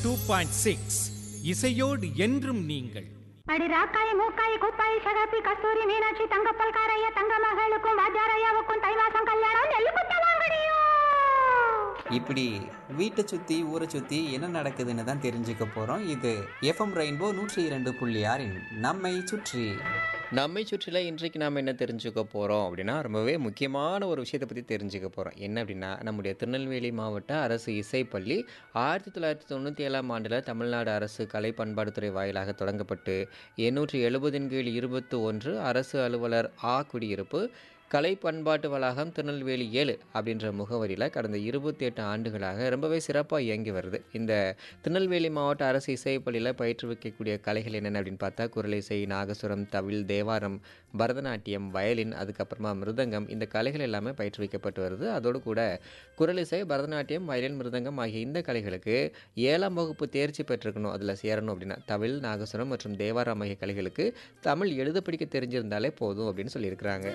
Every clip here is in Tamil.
டூ பாயிண்ட் சிக்ஸ் இசையோடு என்றும் நீங்கள் அடி ராக்காய் மூக்காய் குப்பாய் சகப்பி கஸ்தூரி மீனாட்சி தங்கப்பல் காரையா தங்க மகளுக்கும் வாத்தியாரையாவுக்கும் தை மாசம் கல்யாணம் நெல்லு குத்த வாங்கடியோ இப்படி வீட்டை சுற்றி ஊரை சுற்றி என்ன நடக்குதுன்னு தான் தெரிஞ்சுக்க போகிறோம் இது எஃப்எம் ரெயின்போ நூற்றி இரண்டு புள்ளி ஆறின் நம்மை சுற்றி நம்மை சுற்றில இன்றைக்கு நாம் என்ன தெரிஞ்சுக்க போகிறோம் அப்படின்னா ரொம்பவே முக்கியமான ஒரு விஷயத்தை பற்றி தெரிஞ்சுக்க போகிறோம் என்ன அப்படின்னா நம்முடைய திருநெல்வேலி மாவட்ட அரசு இசைப்பள்ளி ஆயிரத்தி தொள்ளாயிரத்தி தொண்ணூற்றி ஏழாம் ஆண்டில் தமிழ்நாடு அரசு கலை பண்பாடுத்துறை வாயிலாக தொடங்கப்பட்டு எண்ணூற்றி எழுபதின் கீழ் இருபத்து ஒன்று அரசு அலுவலர் ஆ குடியிருப்பு கலை பண்பாட்டு வளாகம் திருநெல்வேலி ஏழு அப்படின்ற முகவரியில் கடந்த இருபத்தி எட்டு ஆண்டுகளாக ரொம்பவே சிறப்பாக இயங்கி வருது இந்த திருநெல்வேலி மாவட்ட அரசு இசைப்பள்ளியில் பயிற்றுவிக்கக்கூடிய கலைகள் என்னென்ன அப்படின்னு பார்த்தா குரலிசை நாகசுரம் தவில் தேவாரம் பரதநாட்டியம் வயலின் அதுக்கப்புறமா மிருதங்கம் இந்த கலைகள் எல்லாமே பயிற்றுவிக்கப்பட்டு வருது அதோடு கூட குரலிசை பரதநாட்டியம் வயலின் மிருதங்கம் ஆகிய இந்த கலைகளுக்கு ஏழாம் வகுப்பு தேர்ச்சி பெற்றிருக்கணும் அதில் சேரணும் அப்படின்னா தவில் நாகசுரம் மற்றும் தேவாரம் ஆகிய கலைகளுக்கு தமிழ் எழுத படிக்க தெரிஞ்சிருந்தாலே போதும் அப்படின்னு சொல்லியிருக்கிறாங்க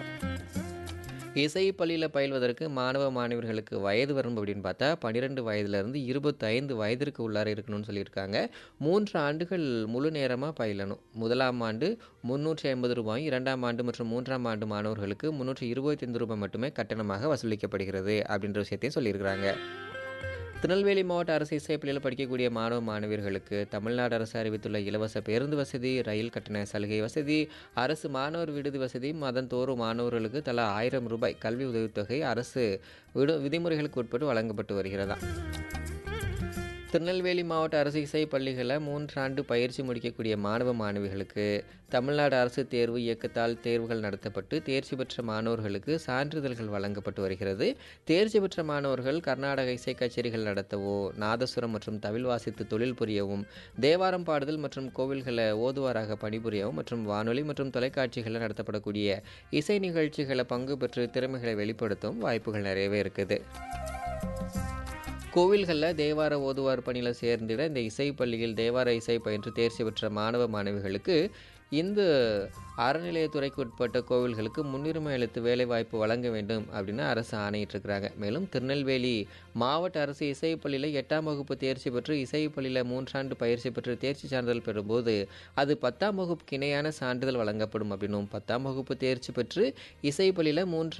இசை பள்ளியில் பயில்வதற்கு மாணவ மாணவர்களுக்கு வயது வரம்பு அப்படின்னு பார்த்தா பன்னிரெண்டு வயதுலேருந்து இருபத்தைந்து வயதிற்கு உள்ளார இருக்கணும்னு சொல்லியிருக்காங்க மூன்று ஆண்டுகள் முழு நேரமாக பயிலணும் முதலாம் ஆண்டு முந்நூற்றி ஐம்பது ரூபாய் இரண்டாம் ஆண்டு மற்றும் மூன்றாம் ஆண்டு மாணவர்களுக்கு முந்நூற்றி இருபத்தைந்து ரூபாய் மட்டுமே கட்டணமாக வசூலிக்கப்படுகிறது அப்படின்ற விஷயத்தையும் சொல்லியிருக்கிறாங்க திருநெல்வேலி மாவட்ட அரசு இசைப்பள்ளியில் படிக்கக்கூடிய மாணவ மாணவியர்களுக்கு தமிழ்நாடு அரசு அறிவித்துள்ள இலவச பேருந்து வசதி ரயில் கட்டண சலுகை வசதி அரசு மாணவர் விடுதி வசதி மாதந்தோறும் மாணவர்களுக்கு தலா ஆயிரம் ரூபாய் கல்வி உதவித்தொகை அரசு விடு விதிமுறைகளுக்கு உட்பட்டு வழங்கப்பட்டு வருகிறதா திருநெல்வேலி மாவட்ட அரசு இசை பள்ளிகளில் மூன்றாண்டு பயிற்சி முடிக்கக்கூடிய மாணவ மாணவிகளுக்கு தமிழ்நாடு அரசு தேர்வு இயக்கத்தால் தேர்வுகள் நடத்தப்பட்டு தேர்ச்சி பெற்ற மாணவர்களுக்கு சான்றிதழ்கள் வழங்கப்பட்டு வருகிறது தேர்ச்சி பெற்ற மாணவர்கள் கர்நாடக இசை கச்சேரிகள் நடத்தவோ நாதசுரம் மற்றும் தவில் வாசித்து தொழில் புரியவும் தேவாரம் பாடுதல் மற்றும் கோவில்களை ஓதுவாராக பணிபுரியவும் மற்றும் வானொலி மற்றும் தொலைக்காட்சிகளில் நடத்தப்படக்கூடிய இசை நிகழ்ச்சிகளை பங்கு பெற்று திறமைகளை வெளிப்படுத்தவும் வாய்ப்புகள் நிறையவே இருக்குது கோவில்களில் தேவார ஓதுவார் பணியில் சேர்ந்திட இந்த இசை பள்ளியில் தேவார இசை பயின்று தேர்ச்சி பெற்ற மாணவ மாணவிகளுக்கு இந்த அறநிலையத்துறைக்கு உட்பட்ட கோவில்களுக்கு முன்னுரிமை அளித்து வேலைவாய்ப்பு வழங்க வேண்டும் அப்படின்னு அரசு ஆணையிட்டிருக்கிறாங்க மேலும் திருநெல்வேலி மாவட்ட அரசு இசை பள்ளியில் எட்டாம் வகுப்பு தேர்ச்சி பெற்று இசை பள்ளியில் மூன்றாண்டு பயிற்சி பெற்று தேர்ச்சி சான்றிதழ் பெறும்போது அது பத்தாம் வகுப்புக்கு இணையான சான்றிதழ் வழங்கப்படும் அப்படின்னும் பத்தாம் வகுப்பு தேர்ச்சி பெற்று இசை பள்ளியில் மூன்றாம்